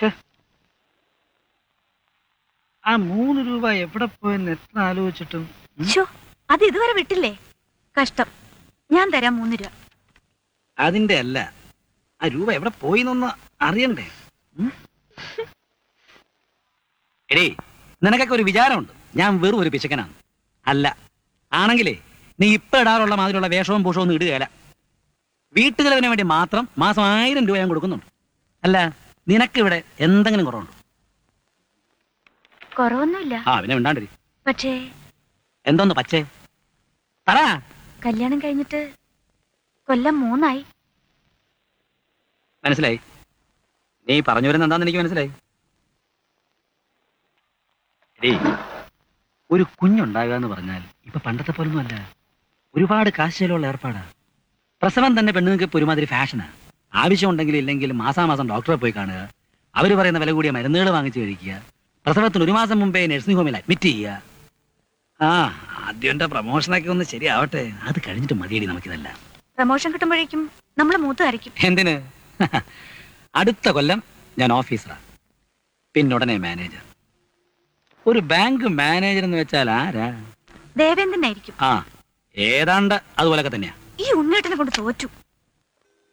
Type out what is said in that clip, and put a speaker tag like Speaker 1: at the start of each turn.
Speaker 1: ഛെ. ആ മൂന്ന് രൂപ എവിടെ പോയെന്ന് എത്ര ആലോചിച്ചിട്ടും ഉം?
Speaker 2: ശോ അത് ഇതുവരെ വിട്ടില്ലേ കഷ്ടം ഞാൻ തരാം മൂന്ന് രൂപ
Speaker 1: അതിന്റെ അല്ല ആ രൂപ എവിടെ പോയി എന്നൊന്ന് അറിയണ്ടേ ഉം? എടേ നിനക്കൊക്കെ ഒരു വിചാരമുണ്ട് ഞാൻ വെറും ഒരു പിശക്കനാണ് അല്ല ആണെങ്കിലേ നീ ഇപ്പൊ ഇടാറുള്ള മാതിരിയുള്ള വേഷവും പൂഷവും ഒന്നും ഇടുകയല്ല വീട്ടുചെലവിന് വേണ്ടി മാത്രം മാസം ആയിരം രൂപ ഞാൻ കൊടുക്കുന്നുണ്ട് അല്ല നിനക്കിവിടെ എന്തെങ്കിലും കുറവുണ്ടോ
Speaker 2: കുറവൊന്നുമില്ല
Speaker 1: ആ പിന്നെ മിണ്ടാണ്ടിരി
Speaker 2: പക്ഷേ
Speaker 1: എന്തോന്ന് പച്ചേ പറ
Speaker 2: കല്യാണം കഴിഞ്ഞിട്ട് കൊല്ലം മൂന്നായി
Speaker 1: മനസ്സിലായി നീ പറഞ്ഞു വരുന്ന എന്താന്ന് എനിക്ക് മനസ്സിലായി എടീ, ഒരു കുഞ്ഞുണ്ടാകുക എന്ന് പറഞ്ഞാൽ ഇപ്പൊ പണ്ടത്തെ പോലൊന്നും അല്ല ഒരുപാട് കാശുകളുള്ള ഏർപ്പാടാ പ്രസവം തന്നെ പെണ്ണുങ്ങൾക്ക് ഇപ്പൊ ഒരുമാതിരി ഫാഷനാ ആവശ്യമുണ്ടെങ്കിലും ഇല്ലെങ്കിലും മാസാമാസം ഡോക്ടറെ പോയി കാണുക അവര് പറയുന്ന വില കൂടിയ മരുന്നുകൾ വാങ്ങിച്ചു കഴിക്കുക പ്രസവത്തിന് ഒരു മാസം മുമ്പേ നഴ്സിംഗ് ഹോമിൽ അഡ്മിറ്റ് ചെയ്യുക ആ ആദ്യം എന്റെ പ്രൊമോഷനൊക്കെ ഒന്ന് ശരിയാവട്ടെ അത് കഴിഞ്ഞിട്ട് മതിയടി നമുക്കിതല്ല
Speaker 2: പ്രമോഷൻ കിട്ടുമ്പോഴേക്കും നമ്മൾ മൂത്തുകാരിക്കും
Speaker 1: എന്തിന് അടുത്ത കൊല്ലം ഞാൻ ഓഫീസറാണ് പിന്നുടനെ മാനേജർ ഒരു ബാങ്ക് മാനേജർ എന്ന് വെച്ചാൽ ആരാ
Speaker 2: ദേവേന്ദ്രനായിരിക്കും
Speaker 1: ആ ഏതാണ്ട് അതുപോലൊക്കെ തന്നെയാ
Speaker 2: ഈ ഉണ്ണേട്ടനെ കൊണ്ട് തോറ്റു